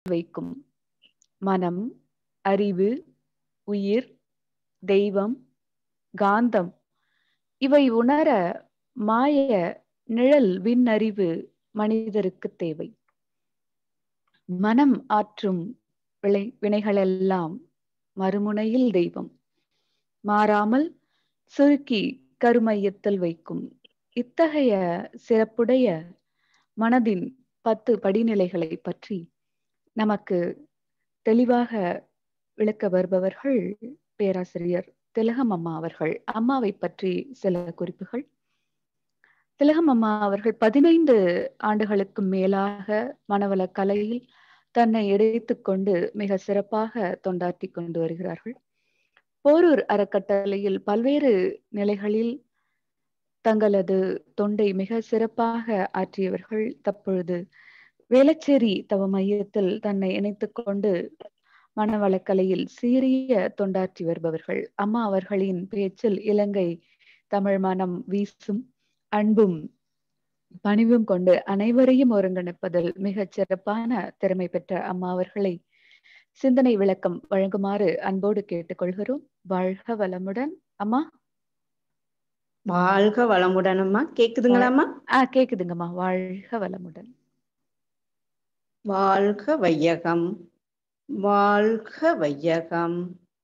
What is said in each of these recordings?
வைக்கும் மனம் அறிவு உயிர் தெய்வம் காந்தம் இவை உணர மாய நிழல் விண்ணறிவு மனிதருக்கு தேவை மனம் ஆற்றும் விளை வினைகளெல்லாம் மறுமுனையில் தெய்வம் மாறாமல் சுருக்கி கருமையத்தில் வைக்கும் இத்தகைய சிறப்புடைய மனதின் பத்து படிநிலைகளை பற்றி நமக்கு தெளிவாக விளக்க வருபவர்கள் பேராசிரியர் திலகம் அம்மா அவர்கள் அம்மாவை பற்றி சில குறிப்புகள் திலகம் அம்மா அவர்கள் பதினைந்து ஆண்டுகளுக்கு மேலாக மனவள கலையில் தன்னை இணைத்துக் கொண்டு மிக சிறப்பாக தொண்டாற்றி கொண்டு வருகிறார்கள் போரூர் அறக்கட்டளையில் பல்வேறு நிலைகளில் தங்களது தொண்டை மிக சிறப்பாக ஆற்றியவர்கள் தற்பொழுது வேளச்சேரி தவ மையத்தில் தன்னை இணைத்துக் கொண்டு மனவளக்கலையில் சீரிய தொண்டாற்றி வருபவர்கள் அம்மா அவர்களின் பேச்சில் இலங்கை தமிழ் மனம் வீசும் அன்பும் பணிவும் கொண்டு அனைவரையும் ஒருங்கிணைப்பதில் மிகச் சிறப்பான திறமை பெற்ற அம்மா அவர்களை சிந்தனை விளக்கம் வழங்குமாறு அன்போடு கேட்டுக்கொள்கிறோம் வாழ்க வளமுடன் அம்மா வாழ்க வளமுடன் அம்மா கேக்குதுங்களாம்மா ஆஹ் கேக்குதுங்கம்மா வாழ்க வளமுடன் வாழ்க வையகம் வாழ்க வையகம்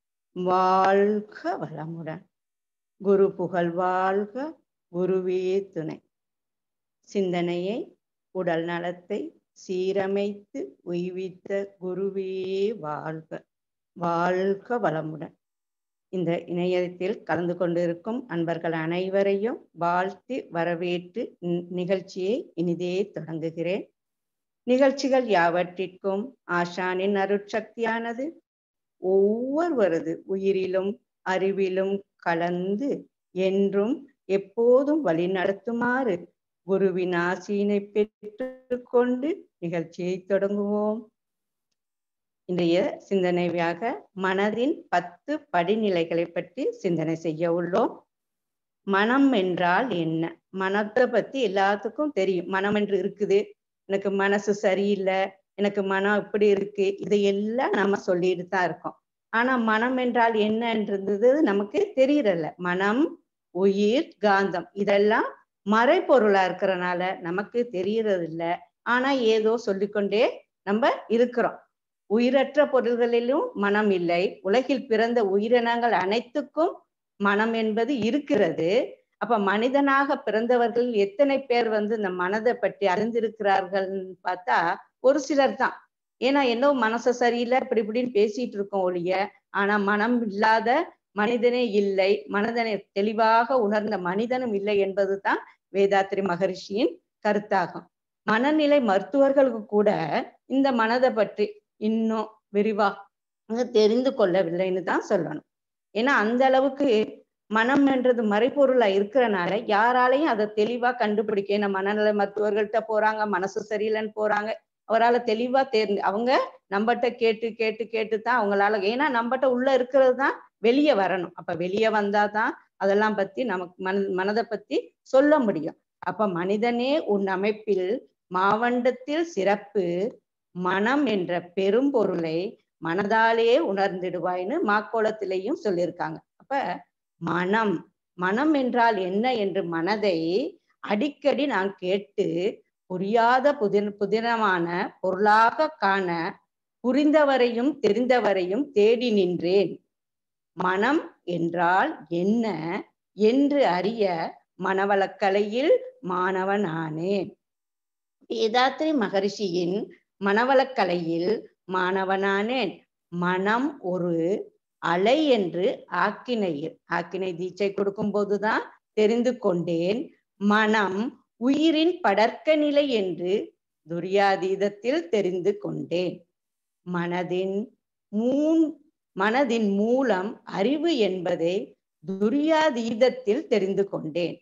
வாழ்க வளமுடன் குரு புகழ் வாழ்க குருவே துணை சிந்தனையை உடல் நலத்தை சீரமைத்து உய்வித்த குருவே வாழ்க வாழ்க வளமுடன் இந்த இணையத்தில் கலந்து கொண்டிருக்கும் அன்பர்கள் அனைவரையும் வாழ்த்தி வரவேற்று நிகழ்ச்சியை இனிதே தொடங்குகிறேன் நிகழ்ச்சிகள் யாவற்றிற்கும் ஆஷானின் அருட்சக்தியானது ஒவ்வொருவரது உயிரிலும் அறிவிலும் கலந்து என்றும் எப்போதும் வழி நடத்துமாறு குருவின் ஆசீனை பெற்று கொண்டு நிகழ்ச்சியை தொடங்குவோம் இன்றைய சிந்தனையாக மனதின் பத்து படிநிலைகளை பற்றி சிந்தனை செய்ய உள்ளோம் மனம் என்றால் என்ன மனத்தை பத்தி எல்லாத்துக்கும் தெரியும் மனம் என்று இருக்குது எனக்கு மனசு சரியில்லை எனக்கு மனம் இப்படி இருக்கு இதையெல்லாம் நம்ம சொல்லிட்டு தான் இருக்கோம் ஆனா மனம் என்றால் என்னன்றது நமக்கு தெரியறதில்ல மனம் உயிர் காந்தம் இதெல்லாம் மறைப்பொருளா இருக்கிறனால நமக்கு தெரியறது இல்லை ஆனா ஏதோ சொல்லிக்கொண்டே நம்ம இருக்கிறோம் உயிரற்ற பொருள்களிலும் மனம் இல்லை உலகில் பிறந்த உயிரினங்கள் அனைத்துக்கும் மனம் என்பது இருக்கிறது அப்ப மனிதனாக பிறந்தவர்கள் எத்தனை பேர் வந்து இந்த மனதை பற்றி அறிந்திருக்கிறார்கள்னு பார்த்தா ஒரு சிலர் தான் ஏன்னா என்ன மனசு சரியில்லை இப்படி இப்படின்னு பேசிட்டு இருக்கோம் ஒழிய ஆனா மனம் இல்லாத மனிதனே இல்லை மனிதனை தெளிவாக உணர்ந்த மனிதனும் இல்லை என்பதுதான் வேதாத்திரி மகரிஷியின் கருத்தாகும் மனநிலை மருத்துவர்களுக்கு கூட இந்த மனதை பற்றி இன்னும் விரிவாக தெரிந்து கொள்ளவில்லைன்னு தான் சொல்லணும் ஏன்னா அந்த அளவுக்கு மனம் என்றது மறைப்பொருளா இருக்கிறனால யாராலையும் அதை தெளிவா கண்டுபிடிக்க ஏன்னா மனநல மருத்துவர்கள்ட்ட போறாங்க மனசு சரியில்லைன்னு போறாங்க அவரால் தெளிவா தேர்ந்து அவங்க நம்மகிட்ட கேட்டு கேட்டு கேட்டு தான் அவங்களால ஏன்னா நம்மகிட்ட உள்ள இருக்கிறது தான் வெளியே வரணும் அப்ப வெளியே வந்தாதான் அதெல்லாம் பத்தி நமக்கு மன மனதை பத்தி சொல்ல முடியும் அப்ப மனிதனே உன் அமைப்பில் மாவண்டத்தில் சிறப்பு மனம் என்ற பெரும் பொருளை மனதாலே உணர்ந்திடுவாய்னு மாக்கோளத்திலையும் சொல்லியிருக்காங்க அப்ப மனம் மனம் என்றால் என்ன என்று மனதை அடிக்கடி நான் கேட்டு புரியாத புதிர் புதினமான பொருளாக காண புரிந்தவரையும் தெரிந்தவரையும் தேடி நின்றேன் மனம் என்றால் என்ன என்று அறிய மனவளக்கலையில் மாணவன் ஆனேன் வேதாத்திரி மகரிஷியின் மனவளக்கலையில் மாணவனானேன் மனம் ஒரு அலை என்று ஆக்கினையில் ஆக்கினை தீட்சை கொடுக்கும் போதுதான் தெரிந்து கொண்டேன் மனம் உயிரின் படர்க்க நிலை என்று துரியாதீதத்தில் தெரிந்து கொண்டேன் மனதின் மூன் மனதின் மூலம் அறிவு என்பதை துரியாதீதத்தில் தெரிந்து கொண்டேன்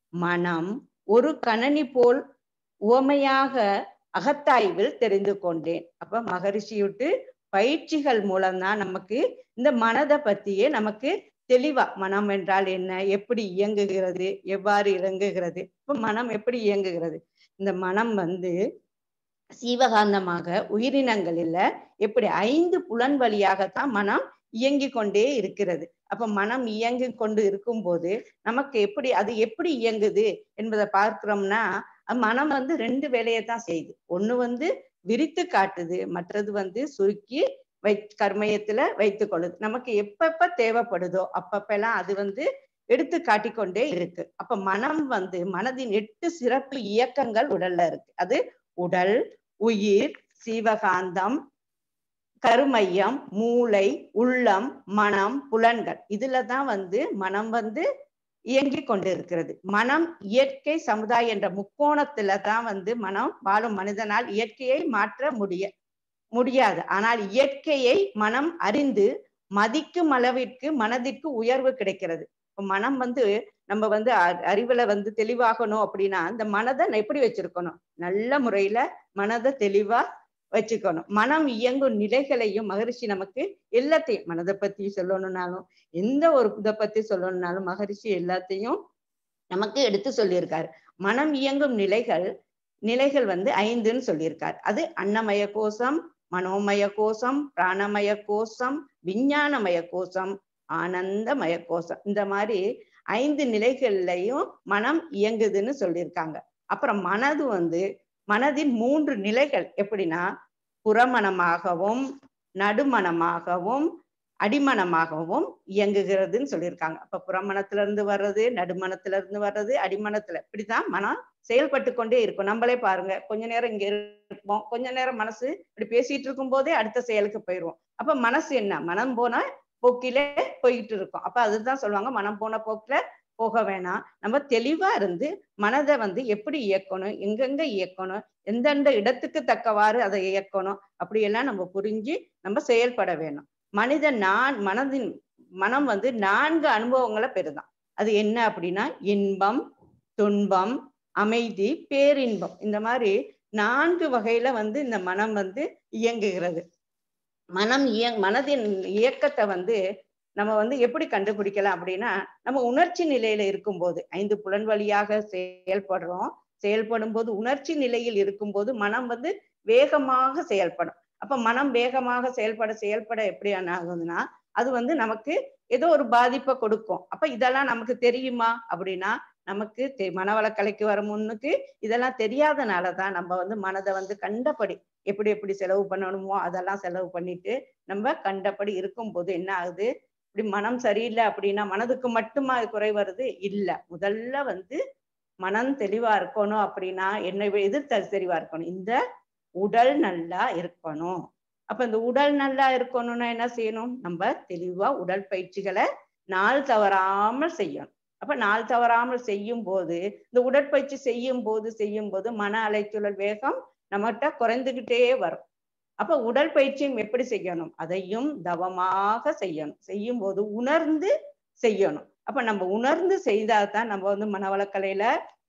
மனம் ஒரு கணனி போல் உவமையாக அகத்தாய்வில் தெரிந்து கொண்டேன் அப்ப மகரிஷியுட்டு பயிற்சிகள் மூலம்தான் நமக்கு இந்த மனதை பத்தியே நமக்கு தெளிவா மனம் என்றால் என்ன எப்படி இயங்குகிறது எவ்வாறு இயங்குகிறது இப்ப மனம் எப்படி இயங்குகிறது இந்த மனம் வந்து சீவகாந்தமாக உயிரினங்களில் எப்படி ஐந்து புலன் வழியாகத்தான் மனம் இயங்கி கொண்டே இருக்கிறது அப்ப மனம் இயங்கி கொண்டு இருக்கும்போது நமக்கு எப்படி அது எப்படி இயங்குது என்பதை பார்க்கிறோம்னா அஹ் மனம் வந்து ரெண்டு வேலையை தான் செய்யுது ஒண்ணு வந்து விரித்து காட்டுது மற்றது வந்து சுருக்கி வை கர்மயத்துல வைத்துக் கொள்ளுது நமக்கு எப்பப்ப தேவைப்படுதோ அப்பப்பெல்லாம் அது வந்து எடுத்து காட்டிக்கொண்டே இருக்கு அப்ப மனம் வந்து மனதின் எட்டு சிறப்பு இயக்கங்கள் உடல்ல இருக்கு அது உடல் உயிர் சீவகாந்தம் கருமையம் மூளை உள்ளம் மனம் புலன்கள் இதுல தான் வந்து மனம் வந்து இயங்கி கொண்டு இருக்கிறது மனம் இயற்கை சமுதாயம் என்ற முக்கோணத்துல தான் வந்து மனம் வாழும் மனிதனால் இயற்கையை மாற்ற முடிய முடியாது ஆனால் இயற்கையை மனம் அறிந்து மதிக்கும் அளவிற்கு மனதிற்கு உயர்வு கிடைக்கிறது இப்ப மனம் வந்து நம்ம வந்து அ- அறிவுல வந்து தெளிவாகணும் அப்படின்னா இந்த மனதை எப்படி வச்சிருக்கணும் நல்ல முறையில மனதை தெளிவா வச்சுக்கணும் மனம் இயங்கும் நிலைகளையும் மகரிஷி நமக்கு எல்லாத்தையும் மனதை பத்தி சொல்லணும்னாலும் எந்த ஒரு இதை பத்தி சொல்லணும்னாலும் மகரிஷி எல்லாத்தையும் நமக்கு எடுத்து சொல்லியிருக்காரு மனம் இயங்கும் நிலைகள் நிலைகள் வந்து ஐந்துன்னு சொல்லியிருக்கார் அது அன்னமய கோஷம் மனோமய கோஷம் பிராணமய கோஷம் விஞ்ஞானமய கோஷம் ஆனந்தமய கோஷம் இந்த மாதிரி ஐந்து நிலைகள்லையும் மனம் இயங்குதுன்னு சொல்லியிருக்காங்க அப்புறம் மனது வந்து மனதின் மூன்று நிலைகள் எப்படின்னா புறமணமாகவும் நடுமணமாகவும் அடிமனமாகவும் இயங்குகிறதுன்னு சொல்லியிருக்காங்க அப்ப புறமணத்துல இருந்து வர்றது நடுமணத்துல இருந்து வர்றது அடிமனத்துல இப்படிதான் மனம் செயல்பட்டு கொண்டே இருக்கும் நம்மளே பாருங்க கொஞ்ச நேரம் இங்க இருப்போம் கொஞ்ச நேரம் மனசு இப்படி பேசிட்டு இருக்கும் போதே அடுத்த செயலுக்கு போயிடுவோம் அப்ப மனசு என்ன மனம் போன போக்கிலே போயிட்டு இருக்கும் அப்ப அதுதான் சொல்லுவாங்க மனம் போன போக்குல போக வேணாம் நம்ம தெளிவா இருந்து மனதை வந்து எப்படி இயக்கணும் எங்கெங்க இயக்கணும் எந்தெந்த இடத்துக்கு தக்கவாறு அதை இயக்கணும் அப்படியெல்லாம் நம்ம புரிஞ்சு நம்ம செயல்பட வேணும் மனித நான் மனதின் மனம் வந்து நான்கு அனுபவங்களை பெறுதான் அது என்ன அப்படின்னா இன்பம் துன்பம் அமைதி பேரின்பம் இந்த மாதிரி நான்கு வகையில வந்து இந்த மனம் வந்து இயங்குகிறது மனம் இயங் மனதின் இயக்கத்தை வந்து நம்ம வந்து எப்படி கண்டுபிடிக்கலாம் அப்படின்னா நம்ம உணர்ச்சி நிலையில இருக்கும்போது ஐந்து புலன் வழியாக செயல்படுறோம் செயல்படும் போது உணர்ச்சி நிலையில் இருக்கும்போது மனம் வந்து வேகமாக செயல்படும் அப்ப மனம் வேகமாக செயல்பட செயல்பட எப்படி ஆகுதுன்னா அது வந்து நமக்கு ஏதோ ஒரு பாதிப்பை கொடுக்கும் அப்ப இதெல்லாம் நமக்கு தெரியுமா அப்படின்னா நமக்கு தெ- மனவளக்கலைக்கு வர முன்னுக்கு இதெல்லாம் தெரியாதனாலதான் நம்ம வந்து மனதை வந்து கண்டபடி எப்படி எப்படி செலவு பண்ணணுமோ அதெல்லாம் செலவு பண்ணிட்டு நம்ம கண்டபடி இருக்கும்போது என்ன ஆகுது இப்படி மனம் சரியில்லை அப்படின்னா மனதுக்கு மட்டுமா அது குறை வருது இல்ல முதல்ல வந்து மனம் தெளிவா இருக்கணும் அப்படின்னா என்னை எது த- தெளிவா இருக்கணும் இந்த உடல் நல்லா இருக்கணும் அப்ப இந்த உடல் நல்லா இருக்கணும்னா என்ன செய்யணும் நம்ம தெளிவா உடல் பயிற்சிகளை நாள் தவறாமல் செய்யணும் அப்ப நாள் தவறாமல் செய்யும் போது இந்த உடற்பயிற்சி செய்யும் போது செய்யும் போது மன அலைச்சூழல் வேகம் நம்மகிட்ட குறைந்துகிட்டே வரும் அப்ப உடற்பயிற்சியும் எப்படி செய்யணும் அதையும் தவமாக செய்யணும் செய்யும் போது உணர்ந்து செய்யணும் அப்ப நம்ம உணர்ந்து செய்தாதான் நம்ம வந்து மனவளக்கலையில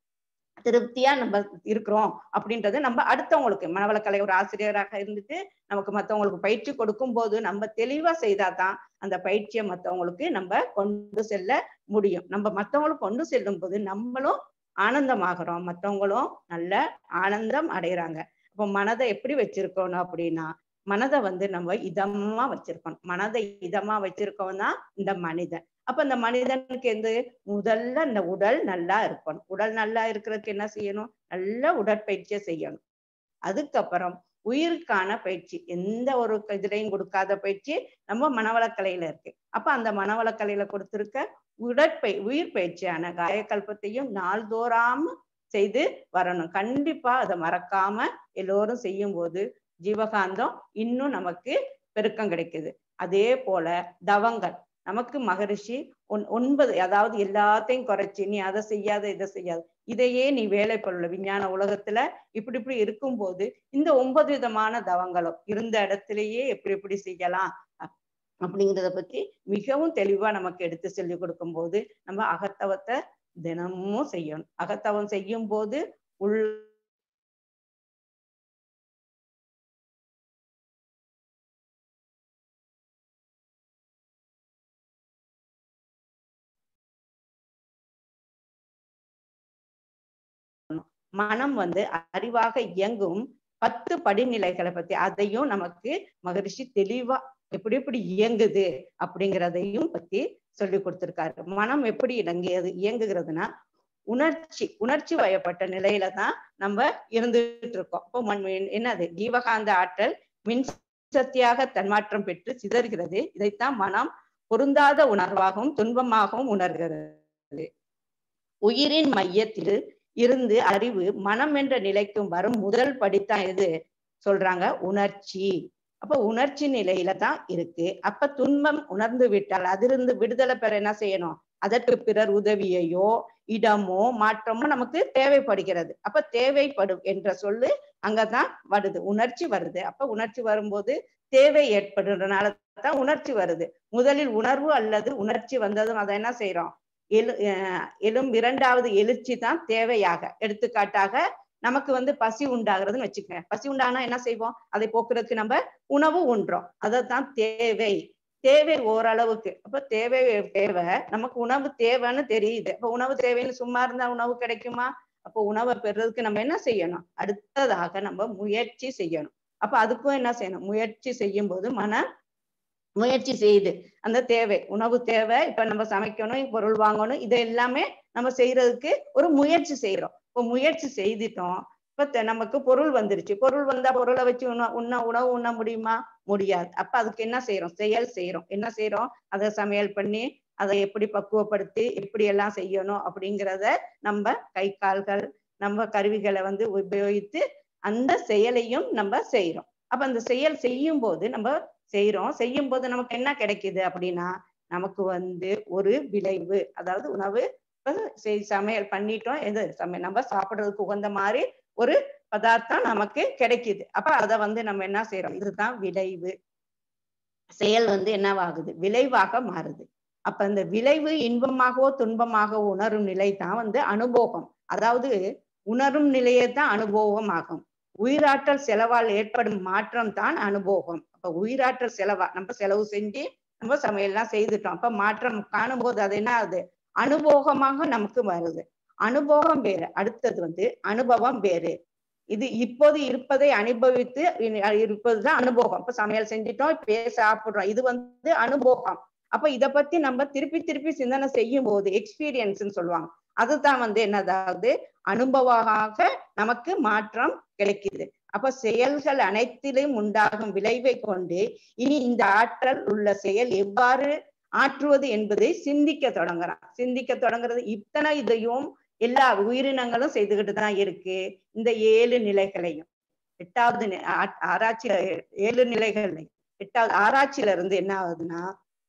திருப்தியா நம்ம இருக்கிறோம் அப்படின்றது நம்ம அடுத்தவங்களுக்கு மனவளக்கலை ஒரு ஆசிரியராக இருந்துட்டு நமக்கு மத்தவங்களுக்கு பயிற்சி கொடுக்கும் போது நம்ம தெளிவா செய்தாதான் அந்த பயிற்சியை மத்தவங்களுக்கு நம்ம கொண்டு செல்ல முடியும் நம்ம மத்தவங்களுக்கு கொண்டு செல்லும் போது நம்மளும் ஆனந்தமாகறோம் மத்தவங்களும் நல்ல ஆனந்தம் அடைகிறாங்க அப்போ மனதை எப்படி வச்சிருக்கணும் அப்படின்னா மனதை வந்து நம்ம இதமா வச்சிருக்கணும் மனதை இதமா வச்சிருக்கோம் தான் இந்த மனிதன் அப்ப இந்த மனிதனுக்கு எந்த முதல்ல இந்த உடல் நல்லா இருக்கணும் உடல் நல்லா இருக்கிறதுக்கு என்ன செய்யணும் நல்ல உடற்பயிற்சியை செய்யணும் அதுக்கப்புறம் உயிருக்கான பயிற்சி எந்த ஒரு இதுலையும் கொடுக்காத பயிற்சி நம்ம மனவளக்கலையில இருக்கு அப்ப அந்த மனவளக்கலையில கொடுத்திருக்க உடற்பை உயிர் பயிற்சியான காயக்கல்பத்தையும் நாள்தோறாம செய்து வரணும் கண்டிப்பா அதை மறக்காம எல்லோரும் செய்யும் போது ஜீவகாந்தம் இன்னும் நமக்கு பெருக்கம் கிடைக்குது அதே போல தவங்கள் நமக்கு மகரிஷி ஒன் ஒன்பது அதாவது எல்லாத்தையும் குறைச்சி நீ அதை செய்யாத இதை செய்யாத இதையே நீ வேலை கொள்ள விஞ்ஞான உலகத்துல இப்படி இப்படி இருக்கும்போது இந்த ஒன்பது விதமான தவங்களும் இருந்த இடத்திலேயே எப்படி எப்படி செய்யலாம் அப்- அப்படிங்கிறத பத்தி மிகவும் தெளிவா நமக்கு எடுத்து சொல்லி கொடுக்கும் போது நம்ம அகத்தவத்தை தினமும் செய்யணும் அகத்தவம் செய்யும் போது உள் மனம் வந்து அறிவாக இயங்கும் பத்து படிநிலைகளை பத்தி அதையும் நமக்கு மகரிஷி தெளிவா எப்படி எப்படி இயங்குது அப்படிங்கிறதையும் பத்தி சொல்லி கொடுத்திருக்காரு மனம் எப்படி இணங்கியது இயங்குகிறதுனா உணர்ச்சி உணர்ச்சி வயப்பட்ட நிலையில தான் நம்ம இருந்துட்டு இருக்கோம் இப்போ மண் என்னது ஜீவகாந்த ஆற்றல் மின் சக்தியாக தன்மாற்றம் பெற்று சிதறுகிறது இதைத்தான் மனம் பொருந்தாத உணர்வாகவும் துன்பமாகவும் உணர்கிறது உயிரின் மையத்தில் இருந்து அறிவு மனம் என்ற நிலைக்கும் வரும் முதல் படித்தான் எது சொல்றாங்க உணர்ச்சி அப்ப உணர்ச்சி நிலையில தான் இருக்கு அப்ப துன்பம் உணர்ந்து விட்டால் அதிலிருந்து விடுதலை பெற என்ன செய்யணும் அதற்கு பிறர் உதவியையோ இடமோ மாற்றமோ நமக்கு தேவைப்படுகிறது அப்ப தேவைப்படும் என்ற சொல்லு அங்கதான் வருது உணர்ச்சி வருது அப்ப உணர்ச்சி வரும்போது தேவை ஏற்படுறதுனால தான் உணர்ச்சி வருது முதலில் உணர்வு அல்லது உணர்ச்சி வந்ததும் அதை என்ன செய்யறோம் எழு எழும் இரண்டாவது எழுச்சி தான் தேவையாக எடுத்துக்காட்டாக நமக்கு வந்து பசி உண்டாகிறதுன்னு வச்சுக்கோங்க பசி உண்டானா என்ன செய்வோம் அதை போக்குறதுக்கு நம்ம உணவு உண்றோம் அதைத்தான் தேவை தேவை ஓரளவுக்கு அப்ப தேவை தேவை நமக்கு உணவு தேவைன்னு தெரியுது அப்ப உணவு தேவைன்னு சும்மா இருந்தா உணவு கிடைக்குமா அப்போ உணவை பெறுறதுக்கு நம்ம என்ன செய்யணும் அடுத்ததாக நம்ம முயற்சி செய்யணும் அப்ப அதுக்கும் என்ன செய்யணும் முயற்சி செய்யும் போது மன முயற்சி செய்யுது அந்த தேவை உணவு தேவை இப்ப நம்ம சமைக்கணும் பொருள் வாங்கணும் இது எல்லாமே நம்ம செய்யறதுக்கு ஒரு முயற்சி செய்யறோம் இப்போ முயற்சி செய்துட்டோம் இப்ப நமக்கு பொருள் வந்துருச்சு பொருள் வந்தா பொருளை வச்சு உண்ண உண்ண உணவு உண்ண முடியுமா முடியாது அப்ப அதுக்கு என்ன செய்யறோம் செயல் செய்யறோம் என்ன செய்யறோம் அதை சமையல் பண்ணி அதை எப்படி பக்குவப்படுத்தி எப்படி எல்லாம் செய்யணும் அப்படிங்கிறத நம்ம கை கால்கள் நம்ம கருவிகளை வந்து உபயோகித்து அந்த செயலையும் நம்ம செய்யறோம் அப்ப அந்த செயல் செய்யும் போது நம்ம செய்யறோம் செய்யும் போது நமக்கு என்ன கிடைக்குது அப்படின்னா நமக்கு வந்து ஒரு விளைவு அதாவது உணவு சமையல் பண்ணிட்டோம் எது சமையல் நம்ம சாப்பிடுறதுக்கு உகந்த மாதிரி ஒரு பதார்த்தம் நமக்கு கிடைக்குது அப்ப அதை வந்து நம்ம என்ன செய்யறோம் இதுதான் விளைவு செயல் வந்து என்னவாகுது விளைவாக மாறுது அப்ப இந்த விளைவு இன்பமாகவோ துன்பமாகவோ உணரும் நிலை தான் வந்து அனுபவம் அதாவது உணரும் நிலையே தான் அனுபவம் ஆகும் உயிராற்றல் செலவால் ஏற்படும் மாற்றம் தான் அனுபவம் அப்ப உயிராற்றல் செலவா நம்ம செலவு செஞ்சு நம்ம சமையல்லாம் செய்துட்டோம் அப்ப மாற்றம் காணும் போது அது என்ன ஆகுது அனுபவமாக நமக்கு வருது அனுபவம் வேறு அடுத்தது வந்து அனுபவம் வேறு இது இப்போது இருப்பதை அனுபவித்து இருப்பதுதான் அனுபவம் இப்ப சமையல் செஞ்சிட்டோம் இப்பயே சாப்பிடுறோம் இது வந்து அனுபவம் அப்ப இத பத்தி நம்ம திருப்பி திருப்பி சிந்தனை செய்யும் போது எக்ஸ்பீரியன்ஸ்ன்னு சொல்லுவாங்க அதுதான் வந்து என்னதாவது அனுபவமாக நமக்கு மாற்றம் கிடைக்குது அப்ப செயல்கள் அனைத்திலும் உண்டாகும் விளைவை கொண்டு இனி இந்த ஆற்றல் உள்ள செயல் எவ்வாறு ஆற்றுவது என்பதை சிந்திக்க தொடங்குறான் சிந்திக்க தொடங்குறது இத்தனை இதையும் எல்லா உயிரினங்களும் செய்துகிட்டு தான் இருக்கு இந்த ஏழு நிலைகளையும் எட்டாவது ஆராய்ச்சியில ஏழு நிலைகள் எட்டாவது ஆராய்ச்சியில இருந்து என்ன ஆகுதுன்னா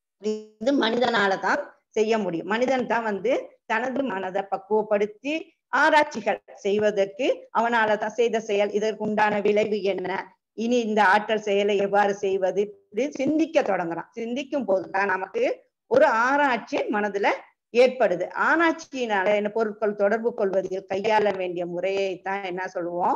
இது மனிதனால தான் செய்ய முடியும் மனிதன் தான் வந்து தனது மனதை பக்குவப்படுத்தி ஆராய்ச்சிகள் செய்வதற்கு அவனால தான் செய்த செயல் இதற்கு உண்டான விளைவு என்ன இனி இந்த ஆற்றல் செயலை எவ்வாறு செய்வது இப்படி சிந்திக்க தொடங்குறான் சிந்திக்கும் போதுதான் நமக்கு ஒரு ஆராய்ச்சி மனதுல ஏற்படுது ஆராய்ச்சியினால என்ன பொருட்கள் தொடர்பு கொள்வதில் கையாள வேண்டிய முறையை தான் என்ன சொல்லுவோம்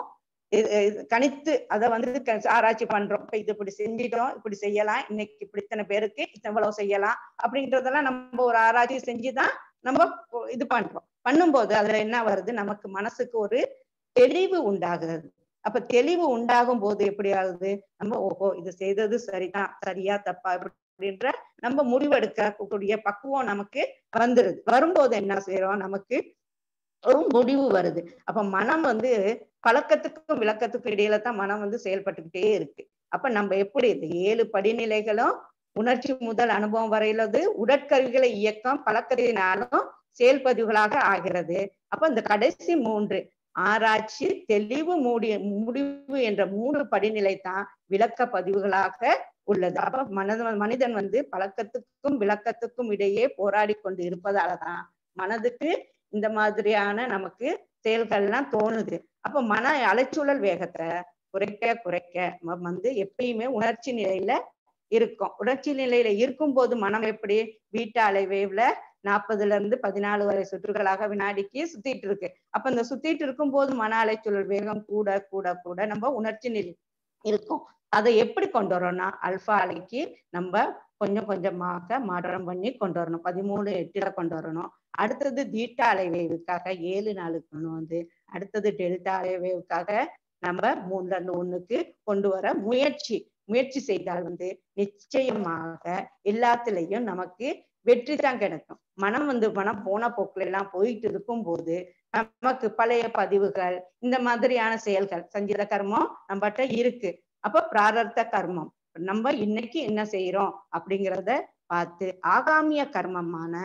கணித்து அதை வந்து ஆராய்ச்சி பண்றோம் இப்ப இது இப்படி செஞ்சிட்டோம் இப்படி செய்யலாம் இன்னைக்கு இப்படி இத்தனை பேருக்கு இவ்வளவு செய்யலாம் அப்படின்றதெல்லாம் நம்ம ஒரு ஆராய்ச்சி செஞ்சுதான் நம்ம இது பண்றோம் பண்ணும்போது அதுல என்ன வருது நமக்கு மனசுக்கு ஒரு தெளிவு உண்டாகிறது அப்ப தெளிவு உண்டாகும் போது எப்படி ஆகுது நம்ம ஓஹோ இது செய்தது சரிதான் சரியா தப்பா அப்படின்ற நம்ம முடிவெடுக்கக்கூடிய பக்குவம் நமக்கு வந்துருது வரும்போது என்ன செய்யறோம் நமக்கு ஒரு முடிவு வருது அப்ப மனம் வந்து பழக்கத்துக்கும் விளக்கத்துக்கும் இடையில தான் மனம் வந்து செயல்பட்டுக்கிட்டே இருக்கு அப்ப நம்ம எப்படி இந்த ஏழு படிநிலைகளும் உணர்ச்சி முதல் அனுபவம் வரையிலது உடற்கருவிகளை இயக்கம் பழக்கத்தினாலும் செயல்பதிவுகளாக ஆகிறது அப்ப இந்த கடைசி மூன்று ஆராய்ச்சி தெளிவு மூடி முடிவு என்ற மூன்று படிநிலை தான் விளக்க பதிவுகளாக உள்ளது அப்ப மனத மனிதன் வந்து பழக்கத்துக்கும் விளக்கத்துக்கும் இடையே போராடி கொண்டு இருப்பதாலதான் மனதுக்கு இந்த மாதிரியான நமக்கு செயல்கள்லாம் தோணுது அப்ப மன அலைச்சூழல் வேகத்தை குறைக்க குறைக்க நம்ம வந்து எப்பயுமே உணர்ச்சி நிலையில இருக்கும் உணர்ச்சி நிலையில இருக்கும் போது மனம் எப்படி வீட்டு அலைவேவ்ல நாற்பதுல இருந்து பதினாலு வரை சுற்றுகளாக வினாடிக்கு சுத்திட்டு இருக்கு அப்ப இந்த சுத்திட்டு இருக்கும் போது மன அலைச்சூழல் வேகம் கூட கூட கூட நம்ம உணர்ச்சி நிலை இருக்கும் அதை எப்படி கொண்டு வரோம்னா அல்பா அலைக்கு நம்ம கொஞ்சம் கொஞ்சமாக மாற்றம் பண்ணி கொண்டு வரணும் பதிமூணு எட்டுல கொண்டு வரணும் அடுத்தது தீட்டா அலைவேவுக்காக ஏழு நாளுக்கு கொண்டு வந்து அடுத்தது டெல்டா அலைவேவுக்காக நம்ம மூணுல இருந்து ஒண்ணுக்கு கொண்டு வர முயற்சி முயற்சி செய்தால் வந்து நிச்சயமாக எல்லாத்துலயும் நமக்கு வெற்றி தான் கிடைக்கும் மனம் வந்து மனம் போன போக்குல எல்லாம் போயிட்டு இருக்கும் போது நமக்கு பழைய பதிவுகள் இந்த மாதிரியான செயல்கள் சஞ்சீத கர்மம் நம்மகிட்ட இருக்கு அப்ப பிராரத்த கர்மம் நம்ம இன்னைக்கு என்ன செய்யறோம் அப்படிங்கிறத பார்த்து ஆகாமிய கர்மமான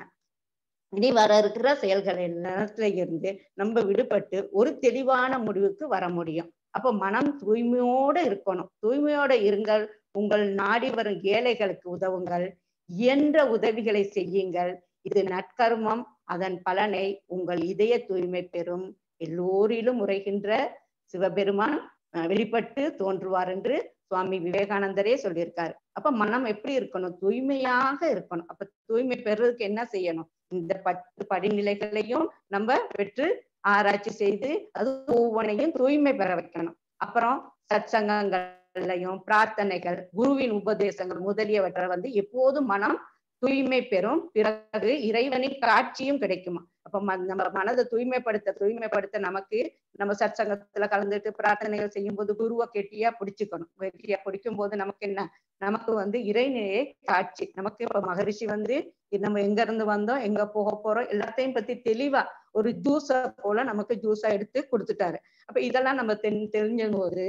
இனி வர இருக்கிற செயல்கள் எல்லாத்துல இருந்து நம்ம விடுபட்டு ஒரு தெளிவான முடிவுக்கு வர முடியும் அப்ப மனம் தூய்மையோட இருக்கணும் தூய்மையோட இருங்கள் உங்கள் நாடி வரும் ஏழைகளுக்கு உதவுங்கள் இயன்ற உதவிகளை செய்யுங்கள் இது நற்கர்மம் அதன் பலனை உங்கள் இதய தூய்மை பெறும் எல்லோரிலும் உரைகின்ற சிவபெருமான் அஹ், வெளிப்பட்டு தோன்றுவார் என்று சுவாமி விவேகானந்தரே சொல்லியிருக்காரு அப்ப மனம் எப்படி இருக்கணும் தூய்மையாக இருக்கணும் அப்ப தூய்மை பெறுறதுக்கு என்ன செய்யணும் இந்த பத்து படிநிலைகளையும் நம்ம பெற்று ஆராய்ச்சி செய்து அது ஒவ்வொன்றையும் தூய்மை பெற வைக்கணும் அப்புறம் சத்சங்கங்களையும் பிரார்த்தனைகள் குருவின் உபதேசங்கள் முதலியவற்றை வந்து எப்போதும் மனம் தூய்மை பெறும் பிறகு இறைவனின் காட்சியும் கிடைக்குமா அப்ப ம- நம்ம மனதை தூய்மைப்படுத்த தூய்மைப்படுத்த நமக்கு நம்ம சற்சங்கத்துல கலந்துட்டு பிரார்த்தனைகள் செய்யும் போது குருவை கெட்டியா பிடிச்சுக்கணும் கெட்டியா பிடிக்கும் போது நமக்கு என்ன நமக்கு வந்து இறைநிலையை காட்சி நமக்கு இப்ப மகரிஷி வந்து இது நம்ம எங்க இருந்து வந்தோம் எங்க போக போறோம் எல்லாத்தையும் பத்தி தெளிவா ஒரு ஜூஸ போல நமக்கு ஜூஸா எடுத்து கொடுத்துட்டாரு அப்ப இதெல்லாம் நம்ம தெரி தெரிஞ்ச போது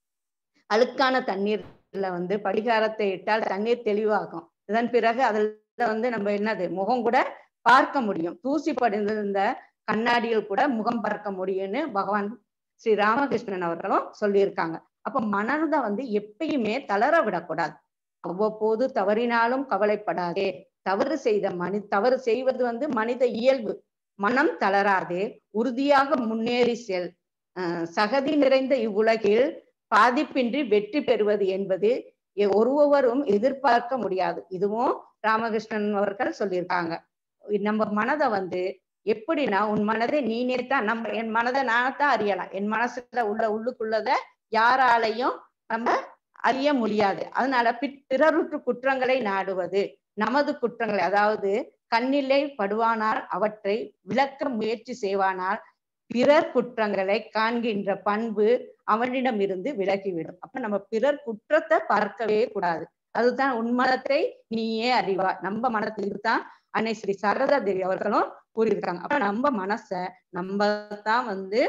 அழுக்கான தண்ணீர்ல வந்து படிகாரத்தை இட்டால் தண்ணீர் தெளிவாகும் இதன் பிறகு அதுல வந்து நம்ம என்னது முகம் கூட பார்க்க முடியும் தூசி படிந்திருந்த கண்ணாடியில் கூட முகம் பார்க்க முடியும்னு பகவான் ஸ்ரீ ராமகிருஷ்ணன் அவர்களும் சொல்லியிருக்காங்க அப்ப மனதை வந்து எப்பயுமே தளர விடக்கூடாது அவ்வப்போது தவறினாலும் கவலைப்படாதே தவறு செய்த மனி தவறு செய்வது வந்து மனித இயல்பு மனம் தளராதே உறுதியாக முன்னேறி செல் அஹ் சகதி நிறைந்த இவ்வுலகில் பாதிப்பின்றி வெற்றி பெறுவது என்பது எ- ஒருவரும் எதிர்பார்க்க முடியாது இதுவும் ராமகிருஷ்ணன் அவர்கள் சொல்லியிருக்காங்க நம்ம மனதை வந்து எப்படின்னா உன் மனதை நீனே தான் நம்ம என் மனதை நானத்தான் அறியலாம் என் மனசுல உள்ள உள்ளுக்குள்ளத யாராலையும் நம்ம அறிய முடியாது அதனால பிற்- பிறருற்று குற்றங்களை நாடுவது நமது குற்றங்களை அதாவது கண்ணிலே படுவானால் அவற்றை விளக்க முயற்சி செய்வானால் பிறர் குற்றங்களை காண்கின்ற பண்பு அவனிடம் இருந்து விலகிவிடும் அப்ப நம்ம பிறர் குற்றத்தை பார்க்கவே கூடாது அதுதான் உன்மனத்தை நீயே அறிவா நம்ம மனத்துக்கு தான் அன்னை ஸ்ரீ சரதா தேவி அவர்களும் கூறியிருக்காங்க அப்ப நம்ம மனச நம்ம தான் வந்து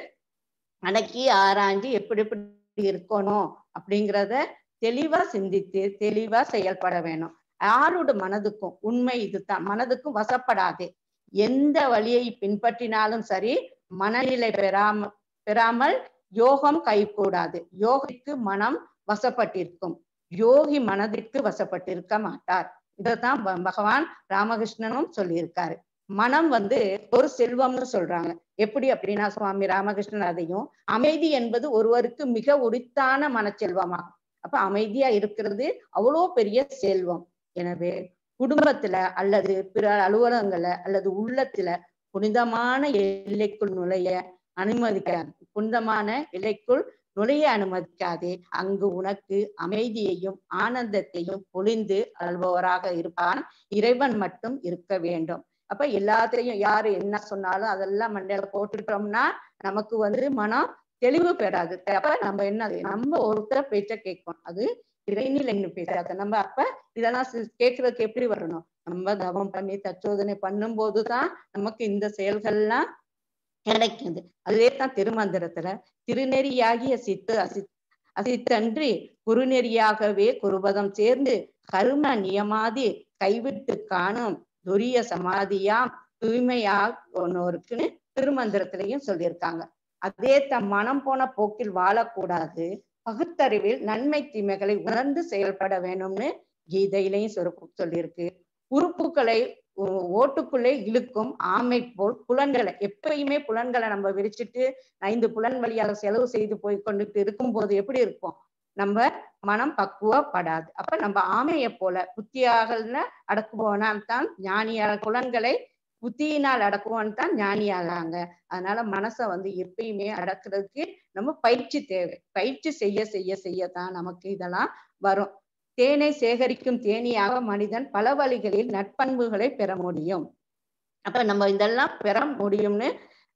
அடக்கி ஆராய்ஞ்சு எப்படி எப்படி இருக்கணும் அப்படிங்கிறத தெளிவா சிந்தித்து தெளிவா செயல்பட வேணும் யாரோட மனதுக்கும் உண்மை இதுதான் மனதுக்கும் வசப்படாதே எந்த வழியை பின்பற்றினாலும் சரி மனநிலை பெறாம பெறாமல் யோகம் கைகூடாது யோகிக்கு மனம் வசப்பட்டிருக்கும் யோகி மனதிற்கு வசப்பட்டிருக்க மாட்டார் இதைத்தான் ப- பகவான் ராமகிருஷ்ணனும் சொல்லியிருக்காரு மனம் வந்து ஒரு செல்வம்னு சொல்றாங்க எப்படி அப்படின்னா சுவாமி ராமகிருஷ்ணன் அதையும் அமைதி என்பது ஒருவருக்கு மிக உரித்தான மனச்செல்வமாகும் அப்ப அமைதியா இருக்கிறது அவ்வளோ பெரிய செல்வம் எனவே குடும்பத்துல அல்லது பிற அலுவலகங்கள்ல அல்லது உள்ளத்துல புனிதமான எல்லைக்குள் நுழைய அனுமதிக்காது புனிதமான எல்லைக்குள் நுழைய அனுமதிக்காதே அங்கு உனக்கு அமைதியையும் ஆனந்தத்தையும் பொழிந்து அல்பவராக இருப்பான் இறைவன் மட்டும் இருக்க வேண்டும் அப்ப எல்லாத்தையும் யாரு என்ன சொன்னாலும் அதெல்லாம் மண்டையில போட்டுட்டோம்னா நமக்கு வந்து மனம் தெளிவு பெறாது அப்ப நம்ம என்ன நம்ம ஒருத்தர் பேச்ச கேட்கணும் அது இறைநிலைன்னு பேசாத நம்ம அப்ப இதெல்லாம் சி- கேட்கறதுக்கு எப்படி வரணும் நம்ம தவம் பண்ணி தச்சோதனை பண்ணும் போதுதான் நமக்கு இந்த செயல்கள்லாம் கிடைக்குது அதுவே தான் திருமந்திரத்துல திருநெறியாகிய சித்து அசி அசித்தன்றி குருநெறியாகவே குருபதம் சேர்ந்து கரும நியமாதி கைவிட்டு காணும் துரிய சமாதியாம் தூய்மையானோருக்குன்னு திருமந்திரத்திலையும் சொல்லியிருக்காங்க அதே தம் மனம் போன போக்கில் வாழக்கூடாது பகுத்தறிவில் நன்மை தீமைகளை உணர்ந்து செயல்பட வேணும்னு கீதையிலையும் சொல் சொல்லியிருக்கு உறுப்புகளை ஓ- ஓட்டுக்குள்ளே இழுக்கும் ஆமை போல் புலன்களை எப்பயுமே புலன்களை நம்ம விரிச்சிட்டு ஐந்து புலன் வழியாக செலவு செய்து போய் கொண்டுட்டு இருக்கும்போது எப்படி இருப்போம் நம்ம மனம் பக்குவப்படாது அப்ப நம்ம ஆமையை போல புத்தியாகல அடக்குவோனால் தான் ஞானியாக புலன்களை புத்தியினால் அடக்குவோன்னு தான் ஞானியாகாங்க அதனால மனசை வந்து எப்பயுமே அடக்குறதுக்கு நம்ம பயிற்சி தேவை பயிற்சி செய்ய செய்ய செய்ய தான் நமக்கு இதெல்லாம் வரும் தேனை சேகரிக்கும் தேனியாக மனிதன் பல வழிகளில் நட்பண்புகளை பெற முடியும் அப்ப நம்ம இதெல்லாம் பெற முடியும்னு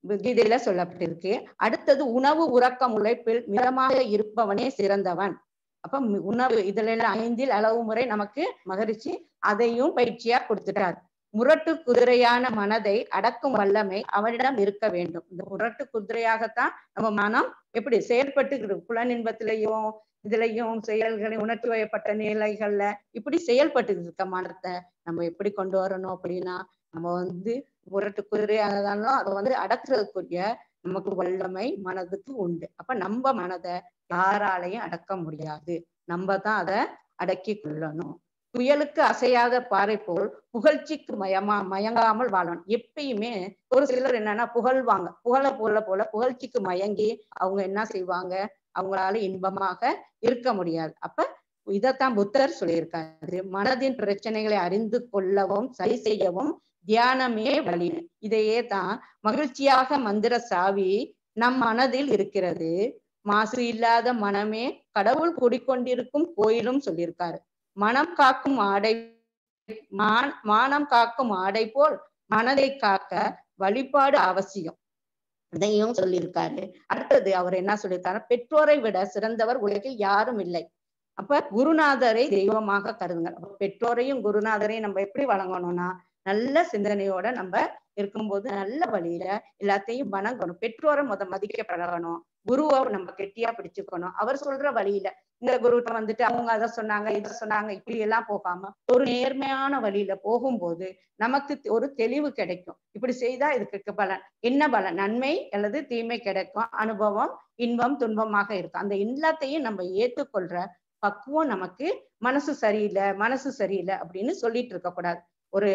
கீதையில சொல்லப்பட்டிருக்கு அடுத்தது உணவு உறக்கம் உழைப்பில் மிதமாக இருப்பவனே சிறந்தவன் அப்ப மி- உணவு இதுல எல்லாம் ஐந்தில் அளவு முறை நமக்கு மகரிஷி அதையும் பயிற்சியா கொடுத்துட்டார் முரட்டு குதிரையான மனதை அடக்கும் வல்லமை அவனிடம் இருக்க வேண்டும் இந்த முரட்டு குதிரையாகத்தான் நம்ம மனம் எப்படி செயல்பட்டு புலனின்பத்திலையும் இதுலயும் செயல்களை உணர்ச்சி வயப்பட்ட நிலைகள்ல இப்படி செயல்பட்டு இருக்க மனத்தை நம்ம எப்படி கொண்டு வரணும் அப்படின்னா நம்ம வந்து முரட்டு குதிரையானாலும் அதை வந்து அடக்குறதுக்குரிய நமக்கு வல்லமை மனதுக்கு உண்டு அப்ப நம்ம மனதை யாராலையும் அடக்க முடியாது நம்ம தான் அதை அடக்கி கொள்ளணும் புயலுக்கு அசையாத பாறை போல் புகழ்ச்சிக்கு மயமா மயங்காமல் வாழணும் எப்பயுமே ஒரு சிலர் என்னன்னா புகழ்வாங்க புகழ போல போல புகழ்ச்சிக்கு மயங்கி அவங்க என்ன செய்வாங்க அவங்களால இன்பமாக இருக்க முடியாது அப்ப இதைத்தான் புத்தர் சொல்லியிருக்காரு மனதின் பிரச்சனைகளை அறிந்து கொள்ளவும் சரி செய்யவும் தியானமே வழி இதையே தான் மகிழ்ச்சியாக மந்திர சாவி நம் மனதில் இருக்கிறது மாசு இல்லாத மனமே கடவுள் குடிக்கொண்டிருக்கும் கோயிலும் சொல்லியிருக்காரு மனம் காக்கும் ஆடை மா- மானம் காக்கும் ஆடை போல் மனதை காக்க வழிபாடு அவசியம் இதையும் சொல்லியிருக்காரு அடுத்தது அவர் என்ன சொல்லியிருக்காரு பெற்றோரை விட சிறந்தவர் உலகில் யாரும் இல்லை அப்ப குருநாதரை தெய்வமாக கருதுங்க அப்ப பெற்றோரையும் குருநாதரையும் நம்ம எப்படி வழங்கணும்னா நல்ல சிந்தனையோட நம்ம இருக்கும்போது நல்ல வழியில எல்லாத்தையும் வணங்கணும் பெற்றோரை முத மதிக்க பழகணும் குருவை நம்ம கெட்டியா பிடிச்சுக்கணும் அவர் சொல்ற வழியில இந்த குருட்ட வந்துட்டு அவங்க அதை சொன்னாங்க இதை சொன்னாங்க இப்படி எல்லாம் போகாம ஒரு நேர்மையான வழியில போகும்போது நமக்கு தெ- ஒரு தெளிவு கிடைக்கும் இப்படி செய்தா இதுக்கு பலன் என்ன பலன் நன்மை அல்லது தீமை கிடைக்கும் அனுபவம் இன்பம் துன்பமாக இருக்கும் அந்த எல்லாத்தையும் நம்ம ஏற்றுக்கொள்ற பக்குவம் நமக்கு மனசு சரியில்லை மனசு சரியில்லை அப்படின்னு சொல்லிட்டு இருக்க கூடாது ஒரு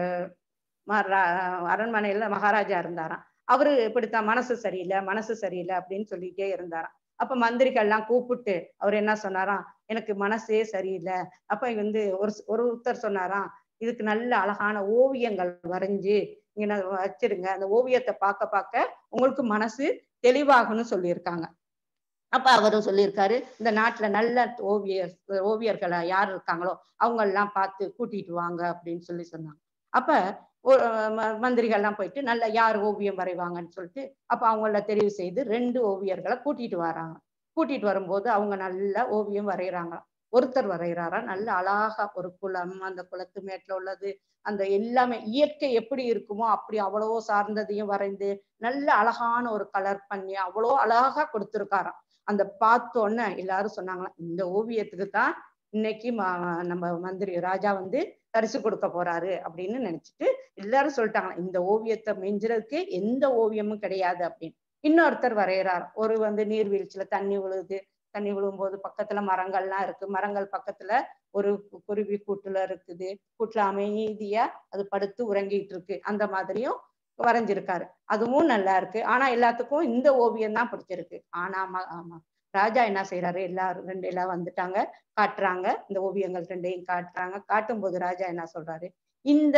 ம- ரா- அரண்மனையில மகாராஜா இருந்தாராம் அவரு இப்படித்தான் மனசு சரியில்லை மனசு சரியில்லை அப்படின்னு சொல்லிட்டே இருந்தாராம் அப்ப மந்திரிகள்லாம் கூப்பிட்டு அவர் என்ன சொன்னாராம் எனக்கு மனசே சரியில்லை அப்ப வந்து ஒரு ஸ்- ஒரு ஒருத்தர் சொன்னாராம் இதுக்கு நல்ல அழகான ஓவியங்கள் வரைஞ்சு இங்க நான் வச்சிருங்க அந்த ஓவியத்தை பார்க்க பார்க்க உங்களுக்கு மனசு தெளிவாகும்னு சொல்லியிருக்காங்க அப்ப அவரும் சொல்லியிருக்காரு இந்த நாட்டுல நல்ல ஓவியர் ஓவியர்களா யார் இருக்காங்களோ அவங்க எல்லாம் பார்த்து கூட்டிட்டு வாங்க அப்படின்னு சொல்லி சொன்னாங்க அப்ப ஒரு ம- மந்திரிகள்லாம் போயிட்டு நல்ல யார் ஓவியம் வரைவாங்கன்னு சொல்லிட்டு அப்ப அவங்கள தெரிவு செய்து ரெண்டு ஓவியர்களை கூட்டிட்டு வராங்க கூட்டிட்டு வரும்போது அவங்க நல்ல ஓவியம் வரைகிறாங்களாம் ஒருத்தர் வரைகிறாரா நல்ல அழகா ஒரு குளம் அந்த குளத்து மேட்ல உள்ளது அந்த எல்லாமே இயற்கை எப்படி இருக்குமோ அப்படி அவ்வளவோ சார்ந்ததையும் வரைந்து நல்ல அழகான ஒரு கலர் பண்ணி அவ்வளோ அழகா கொடுத்துருக்காராம் அந்த பார்த்தோன்னே எல்லாரும் சொன்னாங்களாம் இந்த ஓவியத்துக்கு தான் இன்னைக்கு ம- நம்ம மந்திரி ராஜா வந்து பரிசு கொடுக்க போறாரு அப்படின்னு நினைச்சிட்டு எல்லாரும் சொல்லிட்டாங்க இந்த ஓவியத்தை மிஞ்சுறதுக்கு எந்த ஓவியமும் கிடையாது அப்படின்னு இன்னொருத்தர் வரைகிறார் ஒரு வந்து நீர்வீழ்ச்சியில தண்ணி விழுது தண்ணி விழும்போது பக்கத்துல மரங்கள்லாம் இருக்கு மரங்கள் பக்கத்துல ஒரு கு- குருவி கூட்டுல இருக்குது கூட்டுல அமைதியா அது படுத்து உறங்கிட்டு இருக்கு அந்த மாதிரியும் வரைஞ்சிருக்காரு அதுவும் நல்லா இருக்கு ஆனா எல்லாத்துக்கும் இந்த ஓவியம் தான் பிடிச்சிருக்கு ஆனா ம- ஆமா ராஜா என்ன செய்யறாரு எல்லாரும் ரெண்டு எல்லாம் வந்துட்டாங்க காட்டுறாங்க இந்த ஓவியங்கள் ரெண்டையும் காட்டுறாங்க காட்டும்போது ராஜா என்ன சொல்றாரு இந்த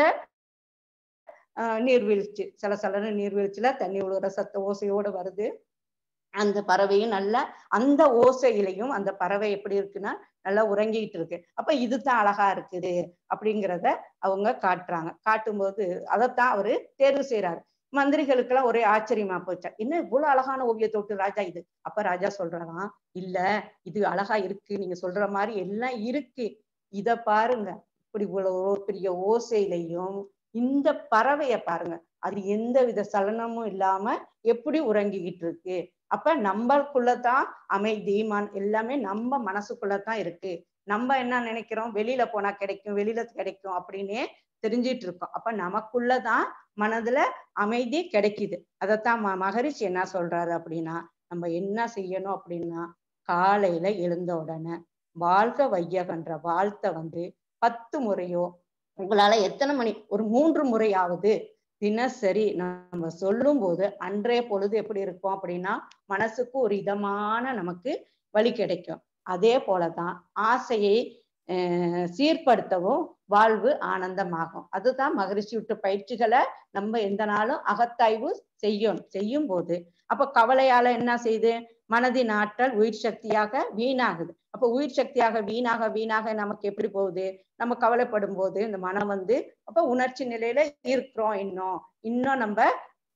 ஆஹ் நீர்வீழ்ச்சி சலசலன்னு நீர்வீழ்ச்சியில தண்ணி விழுற சத்த ஓசையோட வருது அந்த பறவையும் நல்லா அந்த ஓசையிலையும் அந்த பறவை எப்படி இருக்குன்னா நல்லா உறங்கிட்டு இருக்கு அப்ப இதுதான் அழகா இருக்குது அப்படிங்கிறத அவங்க காட்டுறாங்க காட்டும்போது அதைத்தான் அவரு தேர்வு செய்யறாரு மந்திரிகளுக்கெல்லாம் ஒரே ஆச்சரியமா போச்சா என்ன இவ்வளவு அழகான ஓவியத்தை விட்டு ராஜா இது அப்ப ராஜா சொல்றாராம் இல்ல இது அழகா இருக்கு நீங்க சொல்ற மாதிரி எல்லாம் இருக்கு இத பாருங்க இப்படி இவ்வளவு பெரிய ஓசையிலையும் இந்த பறவைய பாருங்க அது எந்த வித சலனமும் இல்லாம எப்படி உறங்கிக்கிட்டு இருக்கு அப்ப நம்மளுக்குள்ளதான் அமைதி மன் எல்லாமே நம்ம மனசுக்குள்ளதான் இருக்கு நம்ம என்ன நினைக்கிறோம் வெளியில போனா கிடைக்கும் வெளியில கிடைக்கும் அப்படின்னே தெரிஞ்சிட்டு இருக்கோம் அப்ப நமக்குள்ளதான் மனதுல அமைதி கிடைக்குது அதைத்தான் ம- மகரிஷி என்ன சொல்றாரு அப்படின்னா நம்ம என்ன செய்யணும் அப்படின்னா காலையில எழுந்த உடனே வாழ்க வையகன்ற வாழ்த்தை வந்து பத்து முறையோ உங்களால எத்தனை மணி ஒரு மூன்று முறையாவது தினசரி நம்ம சொல்லும் போது அன்றைய பொழுது எப்படி இருக்கும் அப்படின்னா மனசுக்கு ஒரு இதமான நமக்கு வழி கிடைக்கும் அதே போலதான் ஆசையை அஹ் சீர்படுத்தவும் வாழ்வு ஆனந்தமாகும் அதுதான் மகிழ்ச்சி விட்டு பயிற்சிகளை நம்ம எந்த நாளும் அகத்தாய்வு செய்யணும் செய்யும் போது அப்ப கவலையால என்ன செய்யுது மனதின் ஆற்றல் உயிர் சக்தியாக வீணாகுது அப்ப உயிர் சக்தியாக வீணாக வீணாக நமக்கு எப்படி போகுது நம்ம கவலைப்படும் போது இந்த மனம் வந்து அப்ப உணர்ச்சி நிலையில இருக்கிறோம் இன்னும் இன்னும் நம்ம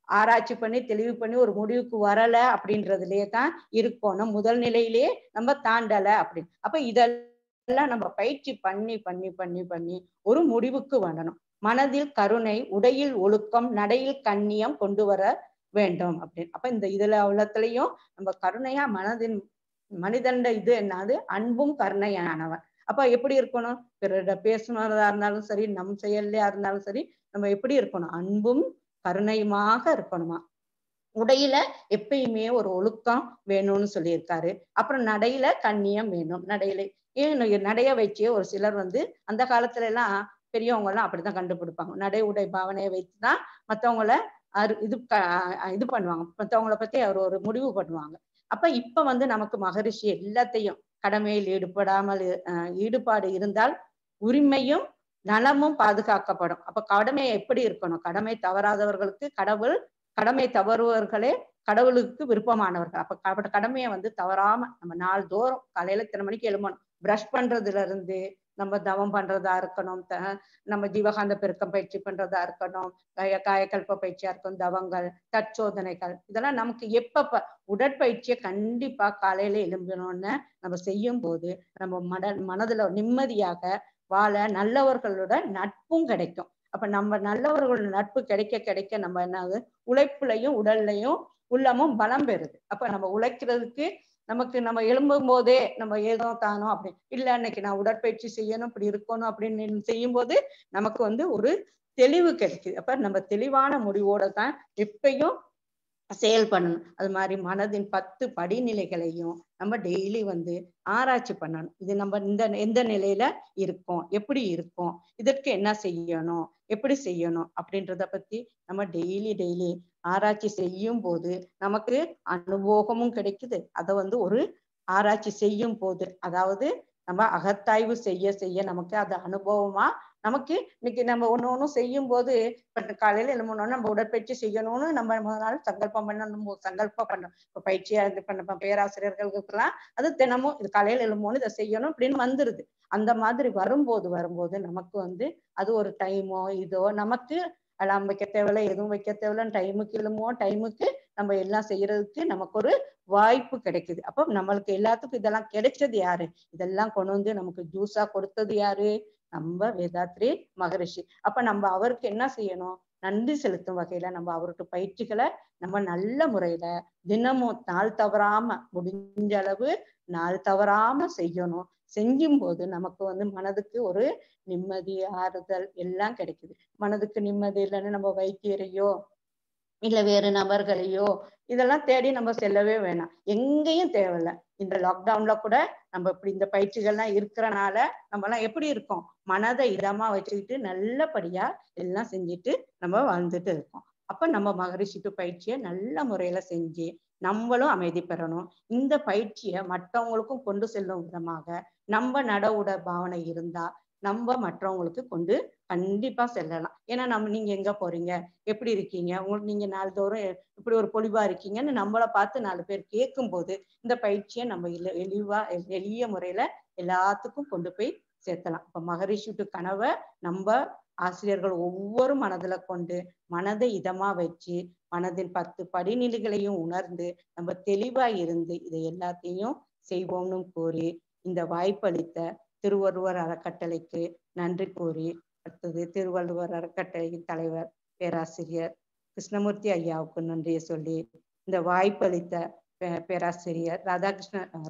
ஆராய்ச்சி பண்ணி தெளிவு பண்ணி ஒரு முடிவுக்கு வரல அப்படின்றதுலயே தான் இருக்கணும் முதல் நிலையிலேயே நம்ம தாண்டல அப்படின்னு அப்ப இதெல்லாம் நம்ம பயிற்சி பண்ணி பண்ணி பண்ணி பண்ணி ஒரு முடிவுக்கு வரணும் மனதில் கருணை உடையில் ஒழுக்கம் நடையில் கண்ணியம் கொண்டு வர வேண்டும் அப்படின்னு அப்ப இந்த இதுல உள்ளத்துலயும் நம்ம கருணையா மனதின் மனிதண்ட இது என்னது அன்பும் கருணையானவன் அப்ப எப்படி இருக்கணும் பிறரிட பேசுனதா இருந்தாலும் சரி நம் செயல்லையா இருந்தாலும் சரி நம்ம எப்படி இருக்கணும் அன்பும் கருணையுமாக இருக்கணுமா உடையில எப்பயுமே ஒரு ஒழுக்கம் வேணும்னு சொல்லியிருக்காரு அப்புறம் நடையில கண்ணியம் வேணும் நடையில ஏன் நடைய வச்சு ஒரு சிலர் வந்து அந்த காலத்துல எல்லாம் பெரியவங்க எல்லாம் அப்படித்தான் கண்டுபிடிப்பாங்க நடை உடை பாவனையை வைத்துதான் மத்தவங்கள அரு இது இது பண்ணுவாங்க மத்தவங்கள பத்தி அவர் ஒரு முடிவு பண்ணுவாங்க அப்ப இப்ப வந்து நமக்கு மகரிஷி எல்லாத்தையும் கடமையில் ஈடுபடாமல் ஈடுபாடு இருந்தால் உரிமையும் நலமும் பாதுகாக்கப்படும் அப்ப கடமை எப்படி இருக்கணும் கடமை தவறாதவர்களுக்கு கடவுள் கடமை தவறுவர்களே கடவுளுக்கு விருப்பமானவர்கள் அப்ப கடமையை வந்து தவறாம நம்ம நாள்தோறும் காலையில இத்தனை மணிக்கு எழுமணும் பிரஷ் பண்றதுல இருந்து நம்ம தவம் பண்றதா இருக்கணும் நம்ம ஜீவகாந்த பெருக்கம் பயிற்சி பண்றதா இருக்கணும் காய காயக்கல்ப பயிற்சியா இருக்கும் தவங்கள் தற்சோதனைகள் இதெல்லாம் நமக்கு எப்பப்ப உடற்பயிற்சியை கண்டிப்பா காலையில எழும்பணும்னு நம்ம செய்யும் போது நம்ம மன மனதுல நிம்மதியாக வாழ நல்லவர்களோட நட்பும் கிடைக்கும் அப்ப நம்ம நல்லவர்களோட நட்பு கிடைக்க கிடைக்க நம்ம என்னது உழைப்புலையும் உடல்லையும் உள்ளமும் பலம் பெறுது அப்ப நம்ம உழைக்கிறதுக்கு நமக்கு நம்ம எழும்பும் போதே நம்ம ஏதோ தானோ அப்படி இல்ல இன்னைக்கு நான் உடற்பயிற்சி செய்யணும் இப்படி இருக்கணும் அப்படின்னு செய்யும் போது நமக்கு வந்து ஒரு தெளிவு கிடைக்குது அப்ப நம்ம தெளிவான முடிவோட தான் எப்பயும் செயல் பண்ணணும் அது மாதிரி மனதின் பத்து படிநிலைகளையும் நம்ம டெய்லி வந்து ஆராய்ச்சி பண்ணணும் இது நம்ம இந்த எந்த நிலையில இருக்கோம் எப்படி இருக்கோம் இதற்கு என்ன செய்யணும் எப்படி செய்யணும் அப்படின்றத பத்தி நம்ம டெய்லி டெய்லி ஆராய்ச்சி செய்யும் போது நமக்கு அனுபவமும் கிடைக்குது அதை வந்து ஒரு ஆராய்ச்சி செய்யும் போது அதாவது நம்ம அகத்தாய்வு செய்ய செய்ய நமக்கு அது அனுபவமா நமக்கு இன்னைக்கு நம்ம ஒண்ணு ஒண்ணும் செய்யும் போது காலையில எழுமணும் நம்ம உடற்பயிற்சி செய்யணும்னு நம்ம முதல் நாள் சங்கல்பம் பண்ணணும் சங்கல்பம் பண்ணணும் இப்ப பயிற்சியா இது பண்ண பேராசிரியர்களுக்கெல்லாம் அது தினமும் இது காலையில எழுமோன்னு இதை செய்யணும் அப்படின்னு வந்துருது அந்த மாதிரி வரும்போது வரும்போது நமக்கு வந்து அது ஒரு டைமோ இதோ நமக்கு அலாம் வைக்க தேவையில்ல எதுவும் வைக்க தேவையில்ல டைமுக்கு எழுமோ டைமுக்கு நம்ம எல்லாம் செய்யறதுக்கு நமக்கு ஒரு வாய்ப்பு கிடைக்குது அப்போ நம்மளுக்கு எல்லாத்துக்கும் இதெல்லாம் கிடைச்சது யாரு இதெல்லாம் கொண்டு வந்து நமக்கு ஜூஸா கொடுத்தது யாரு நம்ம வேதாத்ரி மகரிஷி அப்ப நம்ம அவருக்கு என்ன செய்யணும் நன்றி செலுத்தும் வகையில நம்ம அவருக்கு பயிற்சிகளை நம்ம நல்ல முறையில தினமும் நாள் தவறாம முடிஞ்ச அளவு நாள் தவறாம செய்யணும் செஞ்சும் போது நமக்கு வந்து மனதுக்கு ஒரு நிம்மதி ஆறுதல் எல்லாம் கிடைக்குது மனதுக்கு நிம்மதி இல்லைன்னு நம்ம வைத்தியரையோ இல்ல வேறு நபர்களையோ இதெல்லாம் தேடி நம்ம செல்லவே வேணாம் எங்கேயும் தேவையில்ல இந்த லாக்டவுன்ல கூட நம்ம இப்படி இந்த பயிற்சிகள்லாம் இருக்கிறனால நம்ம எல்லாம் எப்படி இருக்கோம் மனதை இதமா வச்சுக்கிட்டு நல்லபடியா எல்லாம் செஞ்சுட்டு நம்ம வாழ்ந்துட்டு இருக்கோம் அப்ப நம்ம மகரிஷிக்கு பயிற்சியை நல்ல முறையில செஞ்சு நம்மளும் அமைதி பெறணும் இந்த பயிற்சியை மற்றவங்களுக்கும் கொண்டு செல்லும் விதமாக நம்ம நட உட பாவனை இருந்தா நம்ம மற்றவங்களுக்கு கொண்டு கண்டிப்பா செல்லலாம் ஏன்னா நம்ம நீங்க எங்க போறீங்க எப்படி இருக்கீங்க உங்களுக்கு நீங்க நாள்தோறும் இப்படி ஒரு பொலிவா இருக்கீங்கன்னு நம்மளை பார்த்து நாலு பேர் கேட்கும் போது இந்த பயிற்சியை நம்ம இல எளிவா எளிய முறையில எல்லாத்துக்கும் கொண்டு போய் சேர்த்தலாம் இப்ப மகரிஷிட்டு கனவை நம்ம ஆசிரியர்கள் ஒவ்வொரு மனதுல கொண்டு மனதை இதமா வச்சு மனதின் பத்து படிநிலைகளையும் உணர்ந்து நம்ம தெளிவா இருந்து இதை எல்லாத்தையும் செய்வோம்னு கூறி இந்த வாய்ப்பளித்த திருவள்ளுவர் அறக்கட்டளைக்கு நன்றி கூறி அடுத்தது திருவள்ளுவர் அறக்கட்டளையின் தலைவர் பேராசிரியர் கிருஷ்ணமூர்த்தி ஐயாவுக்கு நன்றியை சொல்லி இந்த வாய்ப்பளித்த பேராசிரியர் ராதாகிருஷ்ண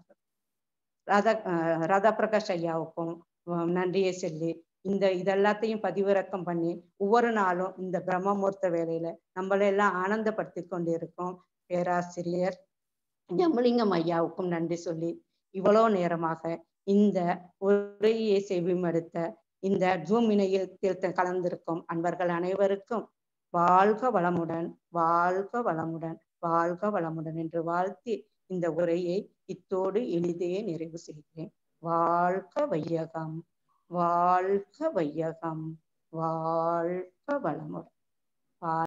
ராதா ராதா பிரகாஷ் ஐயாவுக்கும் நன்றியை சொல்லி இந்த இதெல்லாத்தையும் பதிவிறக்கம் பண்ணி ஒவ்வொரு நாளும் இந்த பிரம்மமூர்த்த வேலையில நம்மளெல்லாம் ஆனந்தப்படுத்தி கொண்டிருக்கோம் பேராசிரியர் ஜம்புலிங்கம் ஐயாவுக்கும் நன்றி சொல்லி இவ்வளோ நேரமாக இந்த உரையை செவிமடுத்த இந்த ஜூம் இணையத்தில் கலந்திருக்கும் அன்பர்கள் அனைவருக்கும் வாழ்க வளமுடன் வாழ்க வளமுடன் வாழ்க வளமுடன் என்று வாழ்த்தி இந்த உரையை இத்தோடு எளிதே நிறைவு செய்கிறேன் வாழ்க வையகம் வாழ்க வையகம் வாழ்க வளமுடன்